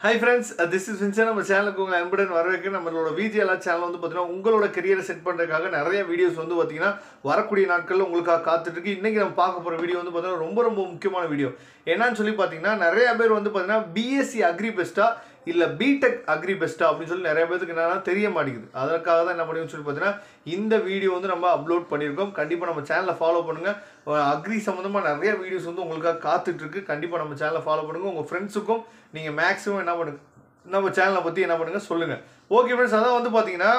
high friends this is Vinson நம்ம சேனலுக்கு உங்களை அன்புடன் வரவேற்க நம்மளோட விஜிஎல்ஆர் சேனல் வந்து பார்த்தீங்கன்னா உங்களோட கரியரை செட் பண்ணுறதுக்காக நிறைய வீடியோஸ் வந்து பார்த்தீங்கன்னா வரக்கூடிய நாட்களில் உங்களுக்காக காத்துட்டு இருக்கு இன்றைக்கி நம்ம பார்க்க போகிற வீடியோ வந்து பார்த்தீங்கன்னா ரொம்ப ரொம்ப முக்கியமான வீடியோ என்னன்னு சொல்லி பார்த்தீங்கன்னா நிறைய பேர் வந்து பார்த்தீங்கன்னா பிஎஸ்சி அக்ரி பெஸ்ட்டா இல்லை பிடெக் அக்ரி பெஸ்ட்டா அப்படின்னு சொல்லி நிறைய பேருக்கு என்னன்னா தெரிய மாட்டேங்குது அதற்காக தான் என்ன பண்ணுவோம்னு சொல்லி பார்த்தீங்கன்னா இந்த வீடியோ வந்து நம்ம அப்லோட் பண்ணியிருக்கோம் கண்டிப்பாக நம்ம சேனலை ஃபாலோ பண்ணுங்கள் அக்ரி சம்மந்தமாக நிறைய வீடியோஸ் வந்து உங்களுக்காக காத்துட்டு இருக்கு கண்டிப்பாக நம்ம சேனலை ஃபாலோ பண்ணுங்கள் உங்கள் ஃப்ரெண்ட்ஸுக்கும் நீங்கள் மேக்ஸிமம் என்ன பண்ணுங்க நம்ம சேனலை பற்றி என்ன பண்ணுங்கள் சொல்லுங்கள் ஓகே ஃப்ரெண்ட்ஸ் அதான் வந்து பார்த்தீங்கன்னா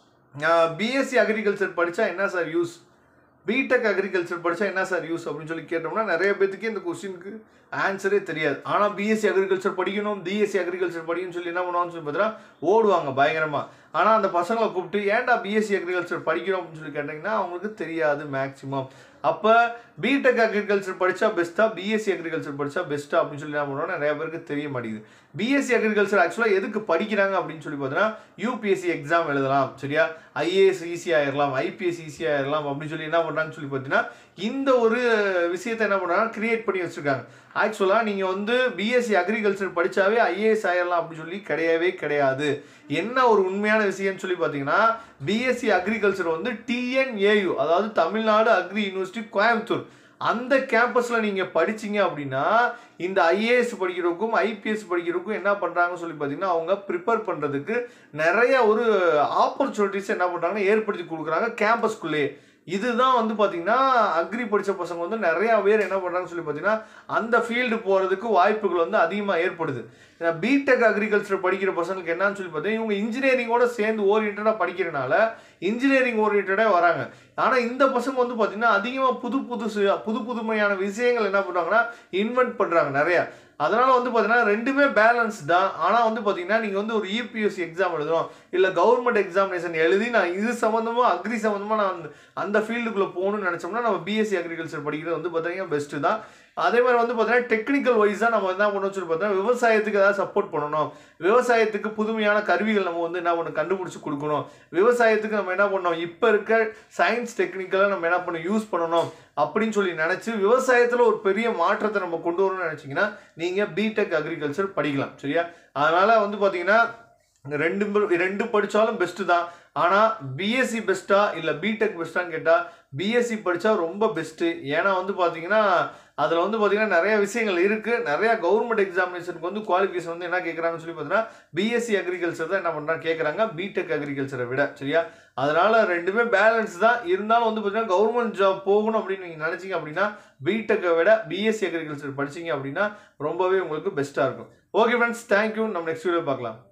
பிஎஸ்சி அக்ரிகல்ச்சர் படித்தா என்ன சார் யூஸ் பிடெக் அக்ரிகல்ச்சர் படித்தா என்ன சார் யூஸ் அப்படின்னு சொல்லி கேட்டோம்னா நிறைய பேத்துக்கு இந்த கொஸ்டினுக்கு ஆன்சரே தெரியாது ஆனால் பிஎஸ்சி அக்ரிகல்ச்சர் படிக்கணும் பிஎஸ்சி அக்ரிகல்ச்சர் படிக்கணும்னு சொல்லி என்ன பண்ணுவாங்கன்னு சொல்லி பார்த்தீங்கன்னா ஓடுவாங்க பயங்கரமாக ஆனால் அந்த பசங்களை கூப்பிட்டு ஏன்டா பிஎஸ்சி அக்ரிகல்ச்சர் படிக்கிறோம் அப்படின்னு சொல்லி கேட்டிங்கன்னா அவங்களுக்கு தெரியாது மேக்ஸிமம் அப்போ பிடெக் அக்ரிகல்ச்சர் படித்தா பெஸ்ட்டா பிஎஸ்சி அக்ரிகல்ச்சர் படித்தா பெஸ்ட்டா அப்படின்னு சொல்லி என்ன பண்ணுவோம்னா நிறைய பேருக்கு தெரிய மாட்டேங்குது பிஎஸ்சி அக்ரிகல்ச்சர் ஆக்சுவலாக எதுக்கு படிக்கிறாங்க அப்படின்னு சொல்லி பார்த்தீங்கன்னா யூபிஎஸ்சி எக்ஸாம் எழுதலாம் சரியா ஐஏஎஸ் ஈஸியாக ஆயிடலாம் ஐபிஎஸ் ஈஸியாக ஆயிடலாம் அப்படின்னு சொல்லி என்ன பண்ணுறாங்கன்னு சொல்லி பார்த்தீங்கன்னா இந்த ஒரு விஷயத்தை என்ன பண்ணுறாங்க கிரியேட் பண்ணி வச்சுருக்காங்க ஆக்சுவலாக நீங்கள் வந்து பிஎஸ்சி அக்ரிகல்ச்சர் படித்தாவே ஐஏஎஸ் ஆயிடலாம் அப்படின்னு சொல்லி கிடையவே கிடையாது என்ன ஒரு உண்மையான விஷயம்னு சொல்லி பார்த்தீங்கன்னா பிஎஸ்சி அக்ரிகல்ச்சர் வந்து டிஎன்ஏயு அதாவது தமிழ்நாடு அக்ரி யூனிவர்சிட்டி கோயம்புத்தூர் அந்த கேம்பஸில் நீங்கள் படிச்சீங்க அப்படின்னா இந்த ஐஏஎஸ் படிக்கிறவருக்கும் ஐபிஎஸ் படிக்கிறவருக்கும் என்ன பண்ணுறாங்கன்னு சொல்லி பார்த்தீங்கன்னா அவங்க ப்ரிப்பேர் பண்ணுறதுக்கு நிறைய ஒரு ஆப்பர்ச்சுனிட்டிஸ் என்ன பண்ணுறாங்கன்னா ஏற்படுத்தி கொடுக்குறாங்க கேம்பஸ்குள்ளே இதுதான் வந்து பார்த்தீங்கன்னா அக்ரி படித்த பசங்க வந்து நிறையா பேர் என்ன பண்ணுறாங்கன்னு சொல்லி பார்த்தீங்கன்னா அந்த ஃபீல்டு போகிறதுக்கு வாய்ப்புகள் வந்து அதிகமாக ஏற்படுது ஏன்னா பிடெக் அக்ரிகல்ச்சர் படிக்கிற பசங்களுக்கு என்னன்னு சொல்லி பார்த்தீங்கன்னா இவங்க இன்ஜினியரிங்கோட சேர்ந்து ஓரியன்டாக படிக்கிறனால இன்ஜினியரிங் ஓரியன்டாக வராங்க ஆனால் இந்த பசங்க வந்து பார்த்தீங்கன்னா அதிகமாக புது புதுசு புது புதுமையான விஷயங்கள் என்ன பண்ணுறாங்கன்னா இன்வென்ட் பண்ணுறாங்க நிறையா அதனால் வந்து பார்த்தீங்கன்னா ரெண்டுமே பேலன்ஸ் தான் ஆனால் வந்து பார்த்தீங்கன்னா நீங்கள் வந்து ஒரு யூபிஎஸ்சி எக்ஸாம் எழுதணும் இல்லை கவர்மெண்ட் எக்ஸாமினேஷன் எழுதி நான் இது சம்மந்தமாக அக்ரி சம்மந்தமாக நான் அந்த அந்த ஃபீல்டுக்குள்ளே போகணும்னு நினச்சோம்னா நம்ம பிஎஸ்சி அக்ரிகல்ச்சர் படிக்கிறது வந்து பார்த்தீங்கன்னா பெஸ்ட்டு தான் அதே மாதிரி வந்து பார்த்தீங்கன்னா டெக்னிக்கல் வைஸாக நம்ம என்ன பண்ணணும் சொல்லி பார்த்தீங்கன்னா விவசாயத்துக்கு ஏதாவது சப்போர்ட் பண்ணணும் விவசாயத்துக்கு புதுமையான கருவிகள் நம்ம வந்து என்ன பண்ணணும் கண்டுபிடிச்சி கொடுக்கணும் விவசாயத்துக்கு நம்ம என்ன பண்ணோம் இப்போ இருக்க சயின்ஸ் டெக்னிக்கலாக நம்ம என்ன பண்ணணும் யூஸ் பண்ணணும் அப்படின்னு சொல்லி நினச்சி விவசாயத்தில் ஒரு பெரிய மாற்றத்தை நம்ம கொண்டு வரணும்னு நினச்சிங்கன்னா நீங்கள் பிடெக் அக்ரிகல்ச்சர் படிக்கலாம் சரியா அதனால் வந்து பார்த்தீங்கன்னா ரெண்டு பேர் ரெண்டு படித்தாலும் பெஸ்ட்டு தான் ஆனால் பிஎஸ்சி பெஸ்ட்டா இல்லை பிடெக் பெஸ்ட்டான்னு கேட்டால் பிஎஸ்சி படித்தா ரொம்ப பெஸ்ட்டு ஏன்னா வந்து பார்த்தீங்கன்னா அதில் வந்து பார்த்தீங்கன்னா நிறைய விஷயங்கள் இருக்குது நிறையா கவர்மெண்ட் எக்ஸாமினேஷனுக்கு வந்து குவாலிஃபிகேஷன் வந்து என்ன கேட்குறாங்கன்னு சொல்லி பார்த்தீங்கன்னா பிஎஸ்சி அக்ரிகல்ச்சர் தான் என்ன பண்ணுறாங்க கேட்குறாங்க பிடெக் அக்ரிகல்ச்சரை விட சரியா அதனால் ரெண்டுமே பேலன்ஸ் தான் இருந்தாலும் வந்து பார்த்தீங்கன்னா கவர்மெண்ட் ஜாப் போகணும் அப்படின்னு நீங்கள் நினச்சிங்க அப்படின்னா பிடெக்கை விட பிஎஸ்சி அக்ரிகல்ச்சர் படிச்சிங்க அப்படின்னா ரொம்பவே உங்களுக்கு பெஸ்ட்டாக இருக்கும் ஓகே ஃப்ரெண்ட்ஸ் தேங்க்யூ நம்ம நெக்ஸ்ட் வீடியோ பார்க்கலாம்